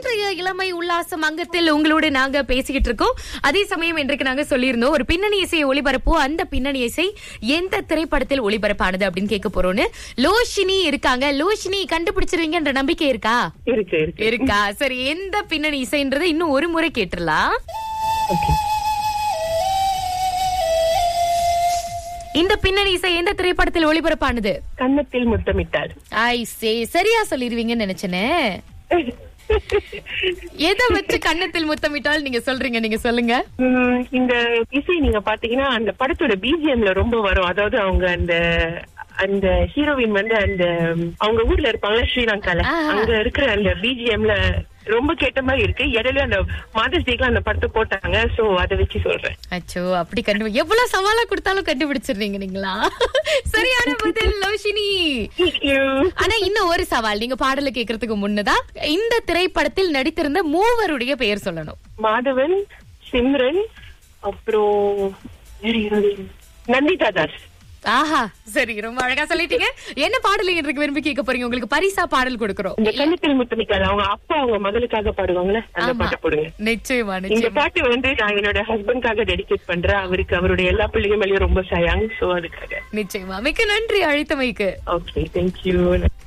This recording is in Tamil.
இன்றைய இளமை உல்லாசம் அங்கத்தில் உங்களோட நாங்க பேசிக்கிட்டு இருக்கோம் அதே சமயம் இன்றைக்கு நாங்க சொல்லியிருந்தோம் ஒரு பின்னணி இசையை ஒளிபரப்போ அந்த பின்னணி இசை எந்த திரைப்படத்தில் ஒளிபரப்பானது அப்படின்னு கேட்க போறோம்னு லோஷினி இருக்காங்க லோஷினி கண்டுபிடிச்சிருவீங்கன்ற நம்பிக்கை இருக்கா இருக்கு இருக்கு இருக்கா சரி எந்த பின்னணி இசைன்றதை இன்னும் ஒரு முறை கேட்டுடலாம் ஓகே இந்த பின்னணி இசை எந்த திரைப்படத்தில் ஒளிபரப்பானது கன்னத்தில் முத்தமிட்டாள் ஐ சே சரியா சொல்லிருவீங்கன்னு நினைச்சேனே எதை வச்சு கன்னத்தில் முத்தமிட்டால் நீங்க சொல்றீங்க நீங்க சொல்லுங்க உம், இந்த இசை நீங்க பாத்தீங்கன்னா அந்த படத்தோட பிஜிஎம்ல ரொம்ப வரும் அதாவது அவங்க அந்த அந்த ஹீரோயின் வந்து அந்த அவங்க ஊர்ல இருப்பாங்க ஸ்ரீலங்கால ஆஹா. அங்க இருக்கிற அந்த பிஜிஎம்ல ரொம்ப கேட்ட மாதிரி இருக்கு இடையில அந்த மாதர்ஸ் டேக்கு அந்த படத்தை போட்டாங்க சோ அதை வச்சு சொல்றேன் அச்சோ அப்படி கண்டு எவ்வளவு சவாலா கொடுத்தாலும் கண்டுபிடிச்சிடுறீங்க நீங்களா சரியான பதில் லோஷினி Thank you. ஆனா இன்னும் ஒரு சவால் நீங்க பாடல கேக்குறதுக்கு முன்னதான் இந்த திரைப்படத்தில் நடித்திருந்த மூவருடைய பெயர் சொல்லணும் மாதவன் சிம்ரன் அப்புறம் வேற யாரு? நந்திதா தாஸ் ஆஹா சரி ரொம்ப அழகா சொல்லிட்டீங்க என்ன பாடல் இன்றைக்கு விரும்பி கேட்க போறீங்க உங்களுக்கு பரிசா பாடல் கொடுக்கறோம் இந்த கன்னத்தில் முத்தமிட்டாள் அவங்க அப்பா அவங்க மகளுக்காக பாடுவாங்களே அந்த ஆமா. பாட்டை போடுங்க நிச்சயமா இந்த நிச்சயமா பாட்டு வந்து நான் என்னோட ஹஸ்பண்ட்காக டெடிகேட் பண்றேன் அவருக்கு அவருடைய எல்லா பிள்ளைங்க மேலயும் ரொம்ப சயாங் சோ அதுக்காக நிச்சயமா மிக்க நன்றி அழைத்தமைக்கு ஓகே தேங்க்யூ